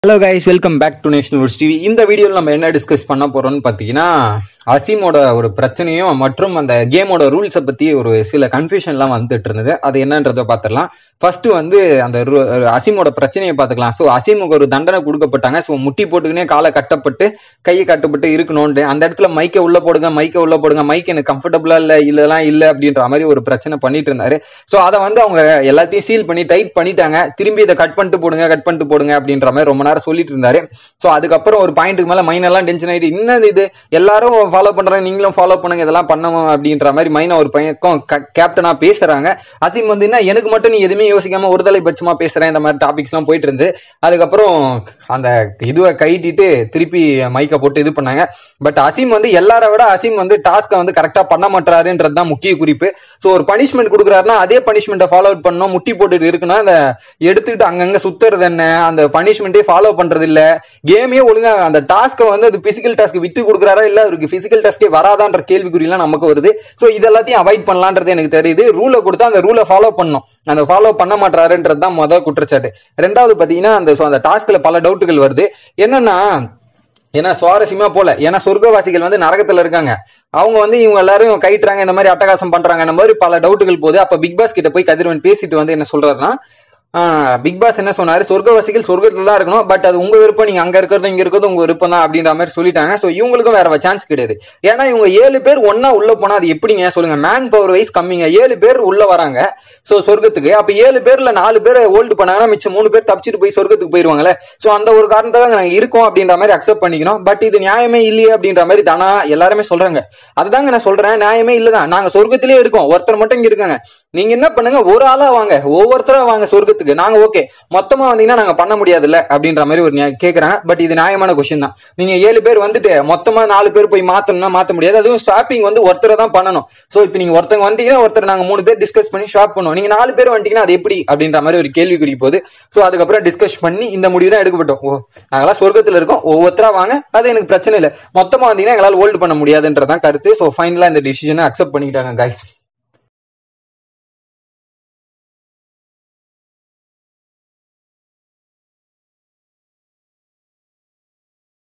hello guys welcome back to national TV இந்த வீடியோவில் நம்ம என்ன டிஸ்கஸ் பண்ண போறோம்னு பார்த்தீங்கன்னா அசீமோட ஒரு பிரச்சனையும் மற்றும் அந்த கேமோட ரூல்ஸை பற்றி ஒரு சில கன்ஃபியூஷன்லாம் வந்துட்டு இருந்தது அது என்னன்றதை பார்த்துடலாம் ஃபர்ஸ்ட் வந்து அந்த ரு- அசீமோட பிரச்சனையை பார்த்துக்கலாம் ஸோ அசீமுக்கு ஒரு தண்டனை கொடுக்கப்பட்டாங்க ஸோ முட்டி போட்டுக்கினே காலை கட்டப்பட்டு கையை கட்டப்பட்டு இருக்கணும்னு அந்த இடத்துல மைக்கை உள்ள போடுங்க மைக்கை உள்ள போடுங்க மைக் எனக்கு கம்ஃபர்டபுளா இல்லை இல்லலாம் இல்லை அப்படின்ற மாதிரி ஒரு பிரச்சனை பண்ணிட்டு இருந்தாரு ஸோ அதை வந்து அவங்க எல்லாத்தையும் சீல் பண்ணி டைட் பண்ணிட்டாங்க திரும்பி இதை கட் பண்ணிட்டு போடுங்க கட் பண்ணிட்டு போடுங்க அப்படின்ற மாதிரி ரொம்ப நேரம் சொல்லிட்டு இருந்தாரு ஸோ அதுக்கப்புறம் ஒரு பாயிண்ட்டுக்கு மேல மைன் எல்லாம் டென்ஷன் ஆயிட்டு என்னது இது எல்லாரும் ஃபாலோ பண்றாங்க நீங்களும் ஃபாலோ பண்ணுங்க இதெல்லாம் பண்ணணும் அப்படின்ற மாதிரி மைனா ஒரு பையனுக்கும் கேப்டனா பேசுறாங்க அசீம் வந்து என்ன எனக்கு மட்டும் நீ எதுவுமே யோசிக்காம ஒரு தலைபட்சமா பேசுறேன் இந்த மாதிரி டாபிக்ஸ் எல்லாம் போயிட்டு இருந்து அதுக்கப்புறம் அந்த இதுவை கைட்டிட்டு திருப்பி மைக்கை போட்டு இது பண்ணாங்க பட் அசீம் வந்து எல்லாரை விட அசீம் வந்து டாஸ்க்கை வந்து கரெக்டா பண்ண மாட்டாருன்றது தான் முக்கிய குறிப்பு ஸோ ஒரு பனிஷ்மெண்ட் கொடுக்குறாருன்னா அதே பனிஷ்மெண்ட்டை ஃபாலோ அவுட் பண்ணணும் முட்டி போட்டுட்டு இருக்கணும் அந்த எடுத்துக்கிட்டு அங்கங்க சுத்துறது என்ன அந்த பனிஷ்மெண்ட்டே ஃபாலோ பண்றது இல்ல கேமே ஒழுங்கா அந்த டாஸ்க்கை வந்து அது பிசிக்கல் டாஸ்க் விட்டு கொடுக்குறாரா இல்ல அவருக்கு பிசிக்கல் டாஸ்க்கே வராதான்ற கேள்விக்குறியெல்லாம் நமக்கு வருது ஸோ இது எல்லாத்தையும் அவாய்ட் பண்ணலான்றது எனக்கு தெரியுது ரூலை கொடுத்தா அந்த ரூலை ஃபாலோ பண்ணணும் அந்த ஃபாலோ பண்ண மாட்டாருன்றது தான் முதல் குற்றச்சாட்டு ரெண்டாவது பாத்தீங்கன்னா அந்த so அந்த டாஸ்க்ல பல டவுட்டுகள் வருது என்னன்னா ஏன்னா சுவாரஸ்யமா போல ஏன்னா சொர்க்கவாசிகள் வந்து நரகத்துல இருக்காங்க அவங்க வந்து இவங்க எல்லாரும் கைட்டுறாங்க இந்த மாதிரி அட்டகாசம் பண்றாங்க இந்த மாதிரி பல டவுட்டுகள் போகுது அப்ப பிக் பாஸ் கிட்ட போய் கதிரவன் பேசிட்டு வந்து என்ன சொல்றாருன்னா பிக் பாஸ் என்ன சொன்னாரு சொர்க்கவாசிகள் சொர்க்கத்துல தான் இருக்கணும் பட் அது உங்க விருப்பம் நீங்க அங்க இருக்கிறது இங்க இருக்கிறது உங்க விருப்பம் தான் அப்படின்ற மாதிரி சொல்லிட்டாங்க சோ இவங்களுக்கும் வேற சான்ஸ் கிடையாது ஏன்னா இவங்க ஏழு பேர் ஒன்னா உள்ள போனா அது எப்படிங்க சொல்லுங்க மேன் பவர் வைஸ் கம்மிங்க ஏழு பேர் உள்ள வராங்க சோ சொர்க்கத்துக்கு அப்ப ஏழு பேர்ல நாலு பேர் ஹோல்டு பண்ணாங்கன்னா மிச்சம் மூணு பேர் தப்பிச்சிட்டு போய் சொர்க்கத்துக்கு போயிருவாங்கல்ல சோ அந்த ஒரு காரணத்தாக நாங்க இருக்கோம் அப்படின்ற மாதிரி அக்செப்ட் பண்ணிக்கணும் பட் இது நியாயமே இல்லையே அப்படின்ற மாதிரி தானா எல்லாருமே சொல்றாங்க அதுதாங்க நான் சொல்றேன் நியாயமே இல்லதான் நாங்க சொர்க்கத்திலே இருக்கோம் ஒருத்தர் மட்டும் இங்க இருக்காங்க நீங்க என்ன பண்ணுங்க ஒரு ஆளா வாங்க ஒவ்வொருத்தரா வாங்க சொர்க்கத்துக்கு நாங்க ஓகே மொத்தமா வந்தீங்கன்னா நாங்க பண்ண முடியாதுல்ல அப்படின்ற மாதிரி ஒரு நியா- கேக்குறாங்க பட் இது நியாயமான கொஸ்டின் தான் நீங்க ஏழு பேர் வந்துட்டு மொத்தமா நாலு பேர் போய் மாத்தணும்னா மாத்த முடியாது அதுவும் ஸ்வாப்பிங் வந்து ஒருத்தரை தான் பண்ணணும் சோ இப்போ நீங்க ஒருத்தங்க வந்தீங்கன்னா ஒருத்தர் நாங்க மூணு பேர் டிஸ்கஸ் பண்ணி ஸ்வாப் பண்ணுவோம் நீங்க நாலு பேர் வந்துட்டீங்கன்னா அது எப்படி அப்படின்ற மாதிரி ஒரு கேள்விக்குறி போகுது சோ அதுக்கப்புறம் டிஸ்கஸ் பண்ணி இந்த முடிவு தான் எடுக்கப்பட்டோம் ஓ நாங்களாம் சொர்க்கத்துல இருக்கோம் ஒவ்வொருத்தரா வாங்க அது எனக்கு பிரச்சனை இல்லை மொத்தமா வந்தீங்கன்னா எங்களால் ஹோல்டு பண்ண முடியாதுன்றதான் கருத்து சோ ஃபைனலா இந்த டிசிஷனை அக்செப்ட் பண்ணிக்கிட்டாங்க கைஸ்